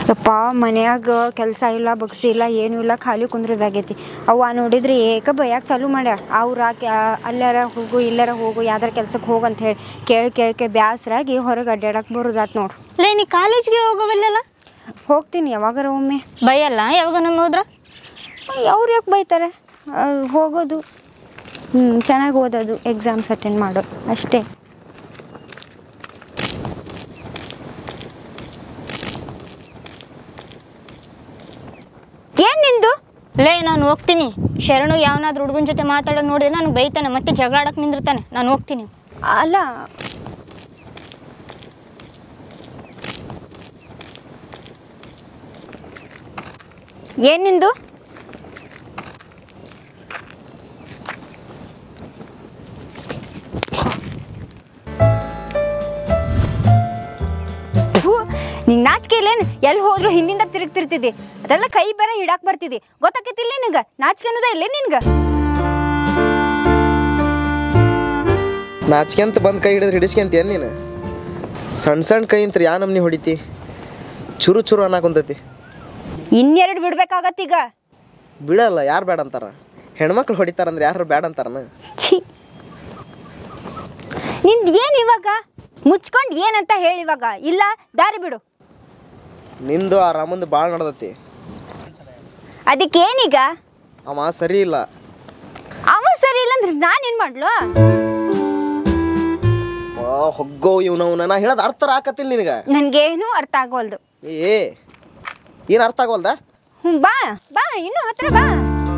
ಯಪ್ಪ ಮನ್ಯಾಗ ಕೆಲಸ ಇಲ್ಲ ಬಗ್ಸಿ ಇಲ್ಲ ಏನೂ ಇಲ್ಲ ಖಾಲಿ ಕುಂದ್ರದಾಗೈತಿ ಅವ್ವ ನೋಡಿದ್ರೆ ಏಕ ಬೈಯಾಕ ಚಾಲು ಮಾಡ್ಯಾಳ ಅವ್ರ ಅಲ್ಲಾರ ಹೋಗು ಇಲ್ಲಾರ ಹೋಗು ಯಾವ್ದಾರ ಕೆಲ್ಸಕ್ಕೆ ಹೋಗು ಅಂತ ಹೇಳಿ ಕೇಳಿ ಕೇಳಿ ಕೇಳಿ ಬ್ಯಾಸರಾಗಿ ಹೊರಗೆ ಅಡ್ಡಾಡಕ್ಕೆ ಬರೋದಾತ್ ನೋಡು ಲೇ ನೀ ಕಾಲೇಜ್ಗೆ ಹೋಗವಲ್ಲಲ್ಲ ಹೋಗ್ತೀನಿ ಯಾವಾಗಾರ ಒಮ್ಮೆ ಬೈಯಲ್ಲ ಯಾವಾಗ ನಮ್ಮ ಹೋದ್ರ ಅವ್ರು ಯಾಕೆ ಬೈತಾರೆ ಆ, ಹೋಗೋದು ಚೆನ್ನಾಗಿ ಓದೋದು ಎಕ್ಸಾಮ್ಸ್ ಅಟೆಂಡ್ ಮಾಡೋದು ಅಷ್ಟೇ ಏನು ನಿಂದು ಲೇ ನಾನು ಹೋಗ್ತೀನಿ ಶರಣು ಯಾವನಾದ್ರೂ ಹುಡುಗನ ಜೊತೆ ಮಾತಾಡೋದು ನೋಡಿದ್ರೆ ನಾನು ಬೈತಾನೆ ಮತ್ತೆ ಜಗಳ ಆಡಕ್ಕೆ ನಿಂದಿರ್ತಾನೆ ನಾನು ಹೋಗ್ತೀನಿ ಅಲ್ಲ ಏನ್ ನಿಂದು ನಿಂಗೆ ನಾಚಿಕೆ ಇಲ್ಲೇನು ಎಲ್ಲಿ ಹೋದ್ರು ಹಿಂದಿಂದ ತಿರುಗ್ತಿರ್ತಿದ್ದಿ ಅದೆಲ್ಲ ಕೈ ಬೇರೆ ಹಿಡಾಕ್ ಬರ್ತಿದ್ದಿ ಗೊತ್ತಾಕೈತಿಲ್ಲ ನಿನಗೆ ನಾಚಿಕೆ ಅನ್ನೋದೇ ಇಲ್ಲೇ ನಿನ್ಗೆ ನಾಚ್ಕೆಂತ ಬಂದು ಕೈ ಹಿಡಿದ್ರೆ ಹಿಡಿಸ್ಕೊಂತ ಏನು ನೀನು ಸಣ್ಣ ಸಣ್ಣ ಕೈ ಅಂತ ಯಾ ನಮ್ನಿ ಹೊಡಿತಿ ಚುರು ಚುರು ಅನ್ನಕುಂತೈತಿ ಇನ್ನೆರಡು ಬಿಡ್ಬೇಕಾಗತ್ತೀಗ ಬಿಡಲ್ಲ ಯಾರು ಬೇಡ ಅಂತಾರ ಹೆಣ್ಮಕ್ಳು ಹೊಡಿತಾರಂದ್ರೆ ಯಾರು ಬೇಡ ಅಂತಾರನ ಛೀ ನಿಂದು ಏನು ಇವಾಗ ಮುಚ್ಕೊಂಡು ಏನಂತ ಹೇಳಿ ಇವಾಗ ಇಲ್ಲ ದಾರಿ ಬಿಡು ನಿಂದು ಆ ರಾಮಂದು ಭಾಳ ನಡ್ದತಿ ಅದಕ್ಕೇನೀಗ ಅವ ಸರಿ ಇಲ್ಲ ಅವ ಸರಿ ಇಲ್ಲ ಅಂದ್ರೆ ನಾನೇನು ಮಾಡ್ಲು ಆ, ಹೊಗ್ಗೋ ಇವ್ನವ್ನ ನಾ ಹೇಳೋದು ಅರ್ಥ ಆಕತ್ತಿಲ್ಲ ನಿನಗೆ ನನಗೇನು ಅರ್ಥ ಆಗೋಲ್ದು ಏ ಏನು ಅರ್ಥ ಆಗೋಲ್ದ ಹ್ಞೂ ಬಾ ಬಾ ಇನ್ನೂ ಹತ್ರ ಬಾ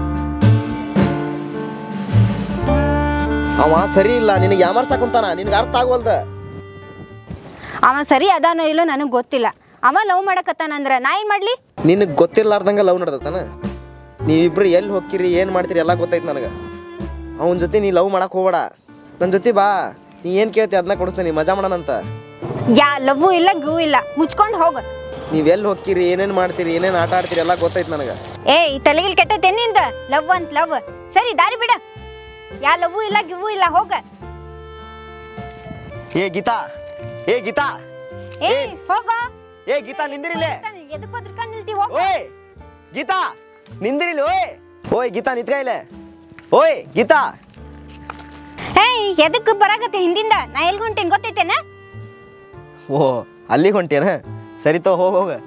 ಅವ ಸರಿ ಇಲ್ಲ ನಿನಗೆ ಯಾಮರ್ಸಾಕುಂತಾನ ನಿನಗೆ ಅರ್ಥ ಆಗೋಲ್ದ ಅವ ಸರಿ ಅದಾನೋ ಇಲ್ಲೋ ನನಗೆ ಗೊತ್ತಿಲ್ಲ ಅವ ಲವ್ ಮಾಡಕತ್ತಾನಂದ್ರೆ ನಾ ಏನು ಮಾಡಲಿ ನಿನಗೆ ಗೊತ್ತಿರ್ಲಾರ್ದಂಗೆ ಲವ್ ನಡ್ದತಾನ ನೀವಿಬ್ರು ಎಲ್ಲಿ ಹೋಗ್ತೀರಿ ಏನು ಮಾಡ್ತೀರಿ ಎಲ್ಲ ಗೊತ್ತೈತೆ ನನಗೆ ಅವನ ಜೊತೆ ನೀ ಲವ್ ಮಾಡಕ್ಕೆ ಹೋಗ್ಬೇಡ ನನ್ನ ಜೊತೆ ಬಾ ನೀ ಏನು ಕೇಳ್ತಿ ಅದನ್ನ ಕೊಡಿಸ್ತೀನಿ ಮಜಾ ಮಾಡೋಣಂತ ಯಾ ಲವ್ವು ಇಲ್ಲ ಗೂ ಇಲ್ಲ ಮುಚ್ಕೊಂಡು ಹೋಗು ನೀವು ಎಲ್ಲಿ ಹೋಗ್ತೀರಿ ಏನೇನು ಮಾಡ್ತೀರಿ ಏನೇನು ಆಟ ಆಡ್ತೀರಿ ಎಲ್ಲ ಗೊತ್ತೈತೆ ನನಗೆ ಏ ಈ ತಲೆಗಿಲ್ ಕೆಟ್ಟೈತೆ ನಿಂದ ಲವ್ ಅಂತ ಲವ್ ಸರಿ ದಾರಿ ಬಿಡ ಯಾ ಲವ್ವು ಇಲ್ಲ ಗಿವ್ವು ಇಲ್ಲ ಹೋಗ ಏ ಗೀತಾ ಏ ಗೀತಾ ಏ ಹೋಗೋ ಏ ಗೀತಾ ನಿಂದಿರಿಲ್ಲೇ ಎದಕ್ಕೆ ಒದ್ರಕೊಂಡ್ ನಿಲ್ತಿ ಹೋಗ ಓಯ್ ಗೀತಾ ನಿಂದಿರಿಲ್ಲ ಓಯ್ ಓಯ್ ಗೀತಾ ನಿತ್ಕ ಇಲ್ಲೇ ಓಯ್ ಗೀತಾ ಏಯ್ ಎದಕ್ಕೆ ಬರಾಕತ್ತೆ ಹಿಂದಿಂದ ನಾ ಎಲ್ಲಿ ಹೊಂಟೇನ್ ಗೊತ್ತೈತೇನ ಓ ಅಲ್ಲಿಗೆ ಹೊಂಟೇನ ಸರಿ ತೋ ಹೋಗ ಹೋಗ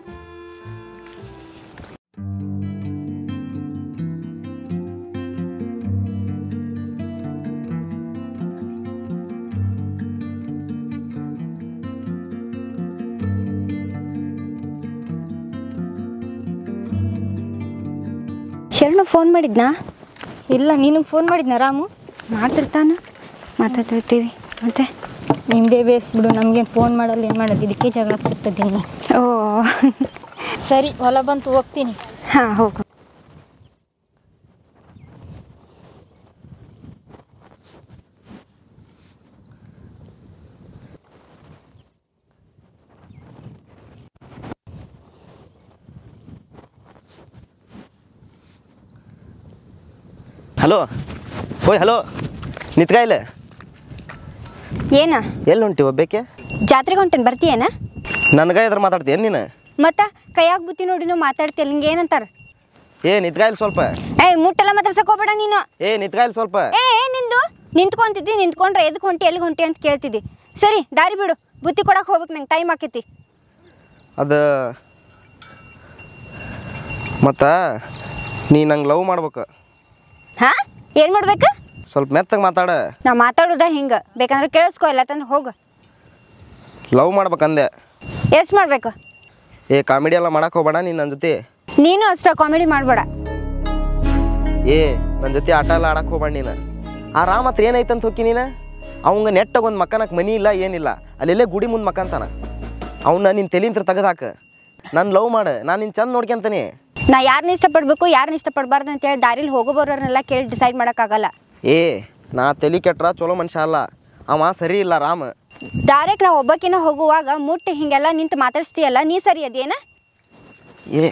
ಶರಣ ಫೋನ್ ಮಾಡಿದ್ನಾ ಇಲ್ಲ ನಿನಗೆ ಫೋನ್ ಮಾಡಿದ್ನ ರಾಮು ಮಾಡ್ತಿರ್ತಾನ ಮಾತಾಡ್ತಿರ್ತೀವಿ ಮತ್ತೆ ನಿಮ್ಮದೇ ಬೇಸ್ ಬಿಡು ನಮಗೆ ಫೋನ್ ಮಾಡಲ್ಲ ಏನು ಮಾಡೋದು ಇದಕ್ಕೆ ಜಗಳ ಆಗ್ತಿರ್ತದ್ದೀನಿ ಓ ಸರಿ ಹೊಲ ಬಂತು ಹೋಗ್ತೀನಿ ಹಾಂ ಹೋಗು ಹಲೋ ಓಯ್ ಹಲೋ ನಿತ್ಕ ಇಲ್ಲೇ ಏನ ಎಲ್ಲಿ ಹೊಂಟಿ ಒಬ್ಬೇಕೆ ಜಾತ್ರೆಗೆ ಹೊಂಟೇನ್ ಬರ್ತೀಯೇನ ನನಗ ಎದ್ರ ಮಾತಾಡ್ತೀಯ ನೀನು ಮತ್ತ ಕೈಯಾಗ ಬುತ್ತಿ ನೋಡಿ ನಾವು ಮಾತಾಡ್ತಿಯಲ್ಲ ಹಿಂಗೆ ಏನಂತಾರ ಏ ನಿತ್ಕ ಇಲ್ಲಿ ಸ್ವಲ್ಪ ಏಯ್ ಮುಟ್ಟೆಲ್ಲ ಮಾತಾಡ್ಸಕ್ ಹೋಗ್ಬೇಡ ನೀನು ಏ ನಿತ್ಕ ಇಲ್ಲಿ ಸ್ವಲ್ಪ ಏ ಏ ನಿಂದು ನಿಂತ್ಕೊಂತಿದ್ದಿ ನಿಂತ್ಕೊಂಡ್ರೆ ಎದಕ್ಕೆ ಹೊಂಟಿ ಎಲ್ಲಿಗೆ ಹೊಂಟಿ ಅಂತ ಕೇಳ್ತಿದ್ದಿ ಸರಿ ದಾರಿ ಬಿಡು ಬುತ್ತಿ ಕೊಡಕ್ಕೆ ಹೋಗ್ಬೇಕು ನಂಗೆ ಟೈಮ್ ಆಕೈತಿ ಅದು ಮತ್ತು ನೀ ನಂಗೆ ಲವ್ ಮಾಡ್ಬೇಕು ಹಾ ಏನು ಮಾಡ್ಬೇಕು ಸ್ವಲ್ಪ ಮೆತ್ತಗೆ ಮಾತಾಡ ನಾ ಮಾತಾಡೋದ ಹಿಂಗೆ ಬೇಕಂದ್ರೆ ಕೇಳಿಸ್ಕೊ ಇಲ್ಲ ತಂದ್ರೆ ಹೋಗು ಲವ್ ಮಾಡ್ಬೇಕಂದೆ ಎಷ್ಟು ಮಾಡ್ಬೇಕು ಏ ಕಾಮಿಡಿ ಎಲ್ಲ ಮಾಡಕ್ಕೆ ಹೋಗ್ಬೇಡ ನೀನು ನನ್ನ ಜೊತೆ ನೀನು ಅಷ್ಟ ಕಾಮಿಡಿ ಮಾಡಬೇಡ ಏ ನನ್ನ ಜೊತೆ ಆಟ ಎಲ್ಲ ಆಡಕ್ಕೆ ಹೋಗ್ಬೇಡ ನೀನು ಆ ರಾಮ ಹತ್ರ ಏನೈತಂತ ಹೋಗಿ ನೀನು ಅವಂಗ ನೆಟ್ಟಾಗ ಒಂದು ಮಕ್ಕನಕ್ಕೆ ಮನಿ ಇಲ್ಲ ಏನಿಲ್ಲ ಅಲ್ಲೆಲ್ಲೇ ಗುಡಿ ಮುಂದೆ ಮಕ್ಕಂತಾನ ಅವನ್ನ ನಿನ್ನ ತೆಲಿಂತ್ರ ತೆಗೆದಾಕ ನಾನು ಲವ್ ಮಾಡು ನಾನು ನಿನ್ನ ಚಂದ ನೋಡ್ಕೊಂತಾನೆ ನಾ ಯಾರನ್ನ ಇಷ್ಟಪಡಬೇಕು ಯಾರನ್ನ ಇಷ್ಟಪಡಬಾರ್ದು ಅಂತೇಳಿ ದಾರಿಲಿ ಹೋಗೋ ಬರೋರ್ನೆಲ್ಲ ಕೇಳಿ ಡಿಸೈಡ್ ಮಾಡೋಕ್ಕಾಗಲ್ಲ ಏ ನಾ ತಲೆ ಕೆಟ್ರ ಚಲೋ ಮನುಷ್ಯ ಅಲ್ಲ ಅವ ಸರಿ ಇಲ್ಲ ರಾಮ ದಾರಿಗೆ ನಾ ಒಬ್ಬಕಿನ ಹೋಗುವಾಗ ಮುಟ್ಟಿ ಹಿಂಗೆಲ್ಲ ನಿಂತು ಮಾತಾಡ್ಸ್ತೀಯಲ್ಲ ನೀ ಸರಿ ಅದೇನ ಏ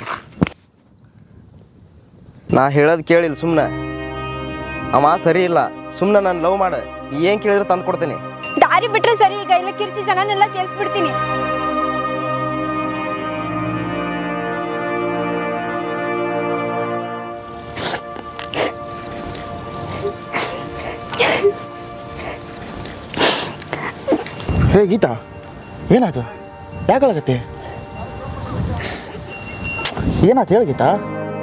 ನಾ ಹೇಳೋದು ಕೇಳಿಲ್ಲ ಸುಮ್ಮನೆ ಅವ ಸರಿ ಇಲ್ಲ ಸುಮ್ಮನೆ ನಾನು ಲವ್ ಮಾಡು ನೀ ಏನು ಕೇಳಿದ್ರೆ ತಂದು ಕೊಡ್ತೀನಿ ದಾರಿ ಬಿಟ್ರೆ ಸರಿ ಈಗ ಇಲ್ಲ ಕಿರ್ಚಿ ಜನನೆಲ್ಲ ಸೇರಿಸ್ಬಿಡ್ತೀನಿ ಹೇ ಗೀತಾ ಏನಾಯ್ತು ಯಾಕಾಗತ್ತೆ ಏನಾಯ್ತು ಹೇಳು ಗೀತಾ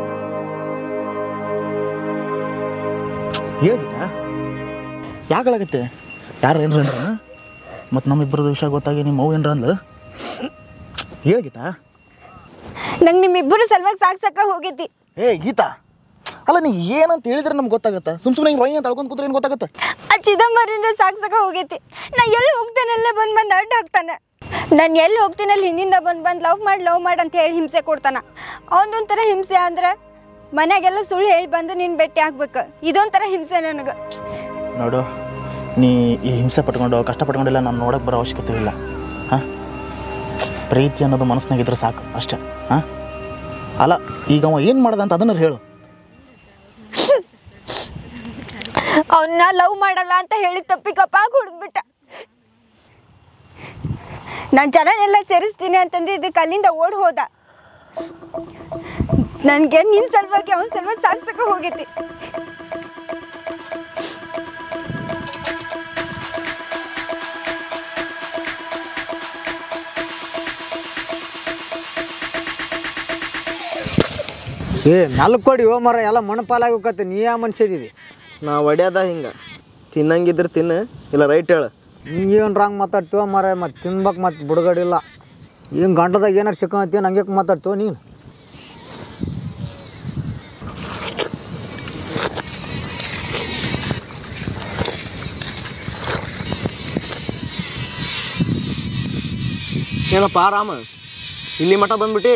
ಹೇಳು ಗೀತಾ ಯಾಕಾಗತ್ತೆ ಯಾರು ಏನ್ರ ಅಂದ್ರ ಮತ್ತು ನಮ್ಮಿಬ್ಬರದ ವಿಷಯ ಗೊತ್ತಾಗಿ ನಿಮ್ಮ ಅವ್ವ ಏನ್ರ ಅಂದ್ಲು ಹೇಳು ಗೀತಾ ನಂಗೆ ನಿಮ್ಮಿಬ್ಬರು ಸಲುವಾಗಿ ಸಾಕು ಸಾಕ ಹೋಗೈತಿ ಏ ಗೀತಾ ಅಲ್ಲ ನೀ ಏನಂತ ಹೇಳಿದ್ರೆ ನಮ್ಗೆ ಗೊತ್ತಾಗತ್ತೆ ಸುಮ್ ಸುಮ್ಮನೆ ಹಿಂಗೆ ರೊಯ್ ಅಂತ ಅಳ್ಕೊಂಡ್ ಕೂತ್ರೆ ಏನು ಗೊತ್ತಾಗತ್ತೆ ಆ ಚಿದಂಬರದಿಂದ ಸಾಕು ಸಾಕ ಹೋಗೈತಿ ನಾ ಎಲ್ಲಿ ಹೋಗ್ತೇನೆಲ್ಲ ಬಂದು ಬಂದು ಅಡ್ಡ ಹಾಕ್ತಾನೆ ನಾನು ಎಲ್ಲಿ ಹೋಗ್ತೀನಿ ಅಲ್ಲಿ ಹಿಂದಿಂದ ಬಂದು ಬಂದು ಲವ್ ಮಾಡಿ ಲವ್ ಮಾಡಿ ಅಂತ ಹೇಳಿ ಹಿಂಸೆ ಕೊಡ್ತಾನ ಅವನದೊಂಥರ ಹಿಂಸೆ ಅಂದ್ರೆ ಮನ್ಯಾಗೆಲ್ಲ ಸುಳ್ಳು ಹೇಳಿ ಬಂದು ನೀನು ಭೇಟಿ ಆಗ್ಬೇಕು ಇದೊಂಥರ ಹಿಂಸೆ ನನಗೆ ನೋಡು ನೀ ಈ ಹಿಂಸೆ ಪಟ್ಕೊಂಡು ಕಷ್ಟ ಪಟ್ಕೊಂಡೆಲ್ಲ ನಾನು ನೋಡಕ್ಕೆ ಬರೋ ಅವಶ್ಯಕತೆ ಇಲ್ಲ ಹಾಂ ಪ್ರೀತಿ ಅನ್ನೋದು ಮನಸ್ಸಿನಾಗಿದ್ರೆ ಸಾಕು ಅಷ್ಟೇ ಹಾಂ ಅಲ್ಲ ಈಗ ಅವ ಏನು ಮಾಡ್ದ ಅಂತ ಅದನ್ನ ಹೇಳು ಅವನ್ನ ಲವ್ ಮಾಡಲ್ಲ ಅಂತ ಹೇಳಿ ತಪ್ಪಿ ಕಪ್ಪಾಗಿ ಹೊಡೆದ್ಬಿಟ್ಟ ನಾನು ಜನನೆಲ್ಲ ಸೇರಿಸ್ತೀನಿ ಅಂತಂದು ಇದಕ್ಕೆ ಅಲ್ಲಿಂದ ಓಡ್ ಹೋದ ನನಗೆ ನಿನ್ನ ಸಲುವಾಗಿ ಅವನ ಸಲುವಾಗಿ ಸಾಕ್ಸಕ್ಕೆ ಹೋಗೈತಿ ಏ ನಾಲ್ಕು ಕೊಡಿ ಓ ಮರ ಎಲ್ಲ ಮಣ್ಣಪಾಲಾಗೋಕತ್ತೆ ನೀ ಯಾವ ಮನುಷ್ಯದಿದಿ ನಾ ಒಡ್ಯಾದ ಹಿಂಗೆ ತಿನ್ನಂಗಿದ್ರೆ ತಿನ್ನು ಇಲ್ಲ ರೈಟ್ ಹೇಳು ಹಿಂಗೇನು ರಾಂಗ್ ಮಾತಾಡ್ತೀವ ಮರ ಮತ್ತು ತಿನ್ಬೇಕು ಮತ್ತು ಬುಡಗಡಿಲ್ಲ ಏನು ಗಂಟದಾಗ ಏನಾರು ಸಿಕ್ಕಂತೀವಿ ನಂಗೆ ಮಾತಾಡ್ತೀವ ನೀನು ಏನಪ್ಪ ಆರಾಮ ಇಲ್ಲಿ ಮಠ ಬಂದ್ಬಿಟ್ಟು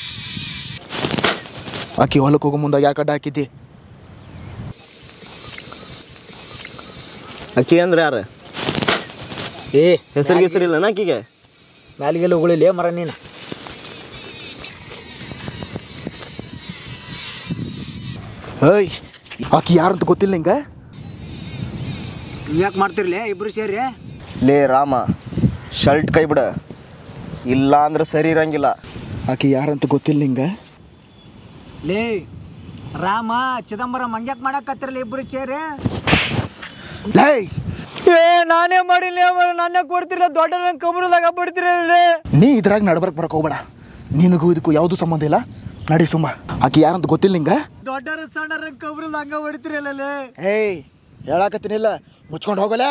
ಆಕಿ ಹೊಲಕ್ಕೆ ಹೋಗೋ ಮುಂದೆ ಯಾಕೆ ಅಡ್ಡ ಹಾಕಿದ್ದಿ ಅಕ್ಕಿ ಅಂದ್ರೆ ಯಾರು ಏ ಹೆಸರು ಗಿಸರಿಲ್ಲ ಆಕಿಗೆ ಮ್ಯಾಲಿಗೆಲ್ಲ ಉಗುಳಿಲೇ ಮರ ನೀನು ಏಯ್ ಆಕಿ ಯಾರಂತ ಗೊತ್ತಿಲ್ಲ ನಿಂಗೆ ಯಾಕೆ ಮಾಡ್ತಿರ್ಲೇ ಇಬ್ರು ಸೇರಿ ಲೇ ರಾಮ ಶರ್ಟ್ ಕೈ ಬಿಡ ಇಲ್ಲ ಅಂದ್ರೆ ಸರಿ ಇರಂಗಿಲ್ಲ ಆಕಿ ಯಾರಂತ ಗೊತ್ತಿಲ್ಲ ನಿಂಗೆ ಲೇ ರಾಮ ಚಿದಂಬರಂ ಹಂಗ್ಯಾಕೆ ಮಾಡಕತ್ತಿರಲ್ಲ ಇಬ್ರು ಸೇರಿ ಲೇ ಏ ನಾನೇ ಮಾಡಿಲ್ಲ ನಾನೇ ಕೊಡ್ತಿರಲ್ಲ ದೊಡ್ಡ ನಂಗೆ ಕಬ್ಬಣದಾಗ ಬಿಡ್ತಿರಲ್ಲ ನೀ ಇದ್ರಾಗ ನಡ್ಬರ್ಕ್ ಬರಕ್ ಹೋಗ್ಬೇಡ ನಿನಗೂ ಇದಕ್ಕೂ ಯಾವುದೂ ಸಂಬಂಧ ಇಲ್ಲ ನಡಿ ಸುಮ್ಮ ಆಕಿ ಯಾರಂತ ಗೊತ್ತಿಲ್ಲ ನಿಂಗೆ ದೊಡ್ಡರ ಸಣ್ಣರ ಕಬ್ಬಣದ ಹಂಗ ಹೊಡಿತಿರಲ್ಲ ಏಯ್ ಹೇಳಾಕತ್ತೀನಿಲ್ಲ ಮುಚ್ಕೊಂಡು ಹೋಗಲೇ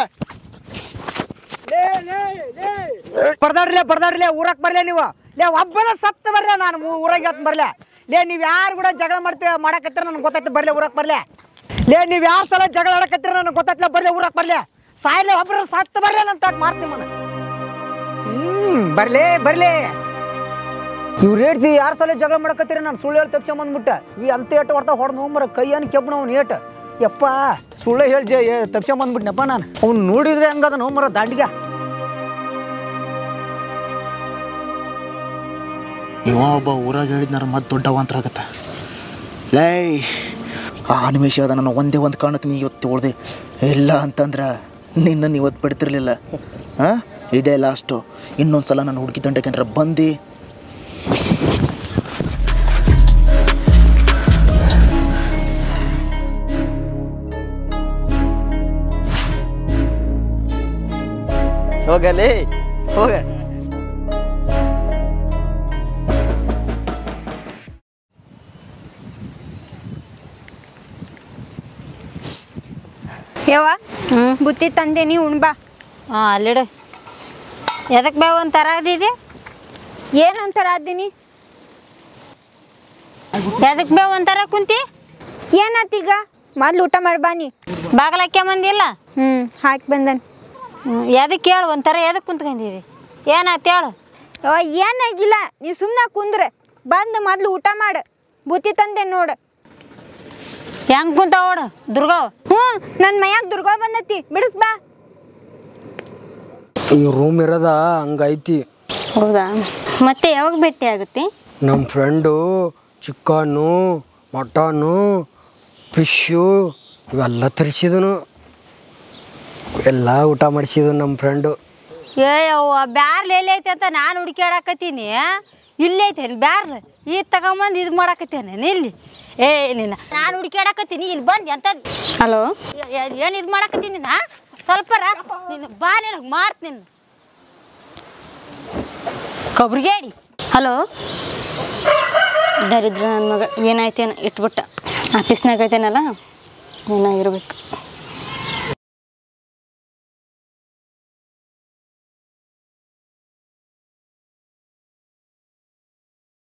ಪರ್ದಾಡ್ರಲೇ ಪರ್ದಾಡ್ರಲೇ ಊರಕ್ ಬರ್ಲೇ ನೀವು ಲೇ ಒಬ್ಬನ ಸತ್ತ ಬರ್ಲೆ ನಾನು ಮೂ- ಊರಾಗ ಹೇಳ್ತ ಬರ್ಲೆ ಲೇ ನೀವು ಯಾರು ಕೂಡ ಜಗಳ ಮಾಡ್ತೀರ ಮಾಡಕತ್ತೀರ ನನಗೆ ಗೊತ್ತಾಯ್ತು ಬರ್ಲೆ ಊರಕ್ ಬರ್ಲೆ ಲೇ ನೀವು ಯಾರು ಸಲ ಜಗಳ ಆಡಕತ್ತೀರ ನನಗೆ ಗೊತ್ತಾಯ್ತಲ್ಲ ಬರ್ಲೆ ಊರಕ್ ಬರ್ಲೆ ಸಾಯ್ಲೆ ಒಬ್ಬರು ಸತ್ತ ಬರ್ಲೆ ಅಂತ ಮಾಡ್ತೀನಿ ಮನ ಹ್ಮ್ ಬರ್ಲೇ ಬರ್ಲೇ ಇವ್ರು ಹೇಳ್ತಿ ಯಾರು ಸಲ ಜಗಳ ಮಾಡಕತ್ತೀರ ನಾನು ಸುಳ್ಳು ಹೇಳಿ ತಪ್ಸ್ಕೊಂಬಂದ್ಬಿಟ್ಟೆ ಈ ಅಂತ ಏಟು ಹೊಡ್ತಾ ಹೊಡೆದು ಹೋಗ್ಬರ ಕೈಯನ್ನು ಕೆಬ್ಬಣ ಅವ್ನು ಏಟ ಯಪ್ಪ ಸುಳ್ಳು ಹೇಳಿ ಜೆ ತಪ್ಸ್ಕೊಂಬಂದ್ಬಿಟ್ನಪ್ಪ ನಾನು ಅವ್ನು ನೋಡಿದ್ರೆ ಹಂಗದ ನೋಮರ ದಾಂಡಿಗೆ ಇವ ಒಬ್ಬ ಊರಾಗ ಹೇಳಿದ್ನಾರ ಮತ್ತೆ ದೊಡ್ಡವಂತರ ಆಗತ್ತ ಲೈ ಆ ನಿಮಿಷ ಅದ ನಾನು ಒಂದೇ ಒಂದು ಕಾರಣಕ್ಕೆ ನೀ ಇವತ್ತು ಹೊಡೆದೆ ಇಲ್ಲ ಅಂತಂದ್ರೆ ನಿನ್ನನ್ನು ಇವತ್ತು ಬಿಡ್ತಿರ್ಲಿಲ್ಲ ಹಾಂ ಇದೇ ಲಾಸ್ಟು ಇನ್ನೊಂದು ಸಲ ನಾನು ಹುಡುಕಿ ದಂಡಕ್ಕೆ ಬಂದು ಹೋಗಲೇ ಹೋಗ ಯವ್ವ ಬುತ್ತಿ ತಂದೇನಿ ಉಣ್ಬಾ ಹಾಂ ಅಲ್ಲಿಡು ಎದಕ್ಕೆ ಬೇವ ಒಂಥರ ಅದಿದೆ ಏನಂತಾರ ಅದ್ದೀನಿ ಎದಕ್ಕೆ ಬೇವ ಒಂಥರ ಕುಂತಿ ಏನಾತೀಗ ಮೊದ್ಲು ಊಟ ಮಾಡ್ಬಾನಿ ಬಾಗಲಕ್ಕೆ ಮಂದಿಲ್ಲ ಹ್ಞೂ ಹಾಕಿ ಬಂದನ್ ಎದಕ್ಕೆ ಹೇಳು ಒಂಥರ ಎದಕ್ಕೆ ಕುಂತ್ಕೊಂಡಿದಿ ಏನಾಯ್ತು ಹೇಳು ಯವ್ವ ಏನಾಗಿಲ್ಲ ನೀ ಸುಮ್ಮನೆ ಕುಂದ್ರೆ ಬಂದು ಮೊದ್ಲು ಊಟ ಮಾಡು ಬುತ್ತಿ ತಂದೆ ನೋಡು ಹೆಂಗೆ ಕುಂತ ಓಡು ದುರ್ಗವ್ ಹ್ಞೂ ನನ್ನ ಮೈಯಾಗ ದುರ್ಗಾ ಬಂದತಿ ಬಿಡಿಸ್ ಬಾ ಈ ರೂಮ್ ಇರೋದ ಹಂಗೈತಿ ಹೌದಾ ಮತ್ತೆ ಯಾವಾಗ ಭೇಟಿ ಆಗುತ್ತೆ ನಮ್ಮ ಫ್ರೆಂಡು ಚಿಕನ್ನು ಮಟನ್ನು ಫಿಶ್ಶು ಇವೆಲ್ಲ ತರಿಸಿದನು ಎಲ್ಲ ಊಟ ಮಾಡಿಸಿದನು ನಮ್ಮ ಫ್ರೆಂಡು ಏ ಅವ್ವ ಬ್ಯಾರ್ಲ್ ಎಲ್ಲಿ ಐತೆ ಅಂತ ನಾನು ಹುಡುಕ್ಯಾಡಕತ್ತೀನಿ ಇಲ್ಲಿ ಐತೆ ಬ್ಯಾರ್ಲ್ ಈಗ ತಗೊಂಬಂದು ಇದು ಮಾಡಾಕತ್ತೇನೆ ಇಲ್ಲಿ ಏ ನಿನ್ನ ನಾನು ಹುಡುಕ್ಯಾಡಕತ್ತೀನಿ ಇಲ್ಲಿ ಬಂದು ಎಂತ ಹಲೋ ಏನು ಇದು ಮಾಡಾಕತ್ತೀನಿ ನಾ ಸ್ವಲ್ಪ ನೀನು ಬಾ ನಿನಗೆ ಮಾಡ್ತೀನಿ ಕೊಬ್ರಿಗೇಡಿ ಹಲೋ ದರಿದ್ರ ನನ್ನ ಮಗ ಏನಾಯ್ತೇನ ಇಟ್ಬಿಟ್ಟ ಆಫೀಸ್ನಾಗ ಐತೇನಲ್ಲ ಏನಾಗಿರ್ಬೇಕು